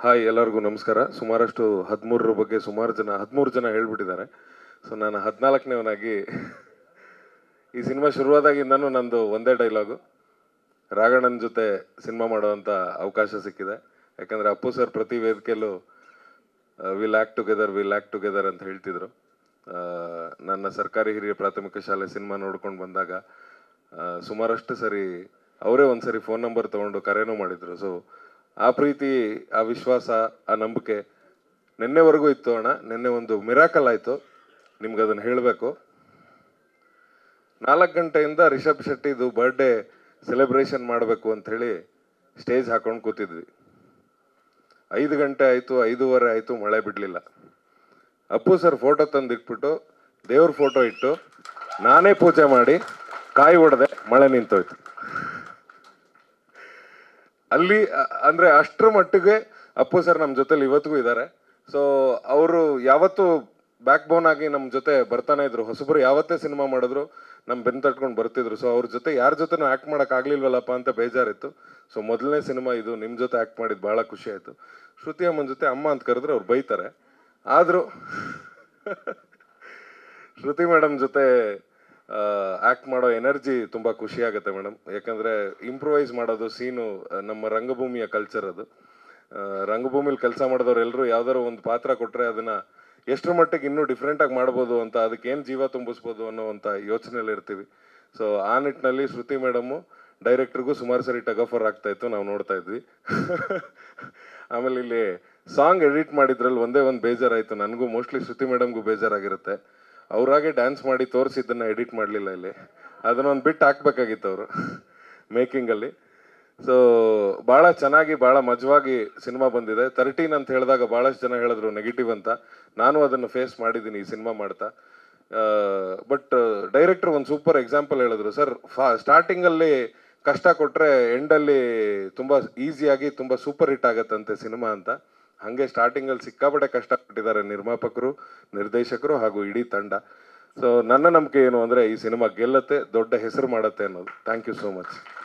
hi ಎಲ್ಲರಿಗೂ ನಮಸ್ಕಾರ ಸುಮಾರಷ್ಟು ಹದಿಮೂರರ ಬಗ್ಗೆ ಸುಮಾರು ಜನ ಹದಿಮೂರು ಜನ ಹೇಳ್ಬಿಟ್ಟಿದ್ದಾರೆ ಸೊ ನಾನು ಹದಿನಾಲ್ಕನೇವನಾಗಿ ಈ ಸಿನಿಮಾ ಶುರುವಾದಾಗಿಂದನೂ ನಂದು ಒಂದೇ ಡೈಲಾಗು ರಾಘಣ್ಣನ ಜೊತೆ ಸಿನಿಮಾ ಮಾಡುವಂಥ ಅವಕಾಶ ಸಿಕ್ಕಿದೆ ಯಾಕಂದರೆ ಅಪ್ಪು ಸರ್ ಪ್ರತಿ ವೇದಿಕೆಯಲ್ಲೂ will act together will act together ಅಂತ ಹೇಳ್ತಿದ್ರು ಆ, ನನ್ನ ಸರ್ಕಾರಿ ಹಿರಿಯ ಪ್ರಾಥಮಿಕ ಶಾಲೆ ಸಿನಿಮಾ ನೋಡ್ಕೊಂಡು ಬಂದಾಗ ಆ, ಸುಮಾರಷ್ಟು ಸರಿ ಅವರೇ ಒಂದ್ಸರಿ ಫೋನ್ ನಂಬರ್ ತೊಗೊಂಡು ಕರೆನೂ ಮಾಡಿದ್ರು ಸೊ ಆ ಪ್ರೀತಿ ಆ ವಿಶ್ವಾಸ ಆ ನಂಬಿಕೆ ನಿನ್ನೆವರೆಗೂ ಇತ್ತು ಅಣ್ಣ ನಿನ್ನೆ ಒಂದು ಮಿರಾಕಲ್ ಆಯಿತು ನಿಮ್ಗೆ ಅದನ್ನು ಹೇಳಬೇಕು ನಾಲ್ಕು ಗಂಟೆಯಿಂದ ರಿಷಬ್ ಶೆಟ್ಟಿದು ಬರ್ಡೇ ಸೆಲೆಬ್ರೇಷನ್ ಮಾಡಬೇಕು ಅಂಥೇಳಿ ಸ್ಟೇಜ್ ಹಾಕೊಂಡು ಕೂತಿದ್ವಿ ಐದು ಗಂಟೆ ಆಯಿತು ಐದೂವರೆ ಆಯಿತು ಮಳೆ ಬಿಡಲಿಲ್ಲ ಅಪ್ಪು ಸರ್ ಫೋಟೋ ತಂದು ಇಟ್ಬಿಟ್ಟು ದೇವ್ರ ಫೋಟೋ ಇಟ್ಟು ನಾನೇ ಪೂಜೆ ಮಾಡಿ ಕಾಯಿ ಹೊಡೆದೆ ಮಳೆ ನಿಂತೋಯ್ತು ಅಲ್ಲಿ ಅ- ಅಂದ್ರೆ ಅಷ್ಟರ ಮಟ್ಟಿಗೆ ಅಪ್ಪು ಸರ್ ನಮ್ಮ ಜೊತೆಲಿ ಇವತ್ತಿಗೂ ಇದ್ದಾರೆ ಸೊ ಅವರು ಯಾವತ್ತು ಬ್ಯಾಕ್ ಬೋನ್ ಆಗಿ ನಮ್ಮ ಜೊತೆ ಬರ್ತಾನೆ ಇದ್ರು ಹೊಸಬರು ಯಾವತ್ತೇ ಸಿನಿಮಾ ಮಾಡಿದ್ರು ನಮ್ಮ ಬೆನ್ ತಟ್ಕೊಂಡು ಬರ್ತಿದ್ರು ಸೊ ಅವ್ರ ಜೊತೆ ಯಾರ ಜೊತೆನೂ ಆ್ಯಕ್ಟ್ ಮಾಡಕ್ ಆಗ್ಲಿಲ್ವಲ್ಲಪ್ಪ ಅಂತ ಬೇಜಾರಿತ್ತು ಸೊ ಮೊದಲನೇ ಸಿನಿಮಾ ಇದು ನಿಮ್ಮ ಜೊತೆ ಆ್ಯಕ್ಟ್ ಮಾಡಿದ್ದು ಭಾಳ ಖುಷಿ ಆಯಿತು ಶ್ರುತಿ ಅಮ್ಮನ ಜೊತೆ ಅಮ್ಮ ಅಂತ ಕರೆದ್ರೆ ಅವ್ರು ಬೈತಾರೆ ಆದರೂ ಶ್ರುತಿ ಮೇಡಮ್ ಜೊತೆ ಆ್ಯಕ್ಟ್ ಮಾಡೋ ಎನರ್ಜಿ ತುಂಬ ಖುಷಿ ಆಗುತ್ತೆ ಮೇಡಮ್ ಯಾಕಂದರೆ ಇಂಪ್ರೂವೈಸ್ ಮಾಡೋದು ಸೀನು ನಮ್ಮ ರಂಗಭೂಮಿಯ ಕಲ್ಚರ್ ಅದು ಆ, ರಂಗಭೂಮಿಲಿ ಕೆಲಸ ಮಾಡಿದವ್ರು ಎಲ್ಲರೂ ಯಾವ್ದಾದ್ರು ಒಂದು ಪಾತ್ರ ಕೊಟ್ಟರೆ ಅದನ್ನು ಎಷ್ಟರ ಮಟ್ಟಿಗೆ ಇನ್ನೂ ಡಿಫ್ರೆಂಟಾಗಿ ಮಾಡ್ಬೋದು ಅಂತ ಅದಕ್ಕೆ ಏನು ಜೀವ ತುಂಬಿಸ್ಬೋದು ಅನ್ನೋ ಅಂತ ಯೋಚನೆಯಲ್ಲಿ ಇರ್ತೀವಿ ಸೊ ಆ ನಿಟ್ಟಿನಲ್ಲಿ ಶ್ರುತಿ ಮೇಡಮು ಡೈರೆಕ್ಟ್ರಿಗೂ ಸುಮಾರು ಸರಿ ಟಗಫರ್ ಆಗ್ತಾ ಇತ್ತು ನಾವು ನೋಡ್ತಾ ಇದ್ವಿ ಆಮೇಲೆ ಇಲ್ಲಿ ಸಾಂಗ್ ಎಡಿಟ್ ಮಾಡಿದ್ರಲ್ಲಿ ಒಂದೇ ಒಂದು ಬೇಜಾರಾಯಿತು ನನಗೂ ಮೋಸ್ಟ್ಲಿ ಶ್ರುತಿ ಮೇಡಮ್ಗೂ ಬೇಜಾರಾಗಿರುತ್ತೆ ಅವರಾಗೆ ಡ್ಯಾನ್ಸ್ ಮಾಡಿ ತೋರಿಸಿದ್ದನ್ನ ಎಡಿಟ್ ಮಾಡಲಿಲ್ಲ ಇಲ್ಲಿ ಅದನ್ನೊಂದು ಬಿಟ್ಟು ಹಾಕ್ಬೇಕಾಗಿತ್ತು ಅವರು ಮೇಕಿಂಗಲ್ಲಿ ಸೊ ಭಾಳ ಚೆನ್ನಾಗಿ ಭಾಳ ಮಜವಾಗಿ ಸಿನಿಮಾ ಬಂದಿದೆ ತರ್ಟೀನ್ ಅಂತ ಹೇಳಿದಾಗ ಭಾಳಷ್ಟು ಜನ ಹೇಳಿದ್ರು ನೆಗೆಟಿವ್ ಅಂತ ನಾನು ಅದನ್ನು ಫೇಸ್ ಮಾಡಿದ್ದೀನಿ ಈ ಸಿನಿಮಾ ಮಾಡ್ತಾ ಬಟ್ ಡೈರೆಕ್ಟರ್ ಒಂದು ಸೂಪರ್ ಎಕ್ಸಾಂಪಲ್ ಹೇಳಿದ್ರು ಸರ್ ಫಾ ಸ್ಟಾರ್ಟಿಂಗಲ್ಲಿ ಕಷ್ಟ ಕೊಟ್ಟರೆ ಎಂಡಲ್ಲಿ ತುಂಬ ಈಸಿಯಾಗಿ ತುಂಬ ಸೂಪರ್ ಹಿಟ್ ಆಗತ್ತಂತೆ ಸಿನಿಮಾ ಅಂತ ಹಾಗೆ ಸ್ಟಾರ್ಟಿಂಗಲ್ಲಿ ಸಿಕ್ಕಾಪಟ್ಟೆ ಕಷ್ಟಪಟ್ಟಿದ್ದಾರೆ ನಿರ್ಮಾಪಕರು ನಿರ್ದೇಶಕರು ಹಾಗೂ ಇಡೀ ತಂಡ ಸೊ ನನ್ನ ನಂಬಿಕೆ ಏನು ಅಂದರೆ ಈ ಸಿನಿಮಾ ಗೆಲ್ಲತ್ತೆ ದೊಡ್ಡ ಹೆಸರು ಮಾಡತ್ತೆ ಅನ್ನೋದು ಥ್ಯಾಂಕ್ ಯು ಸೋ ಮಚ್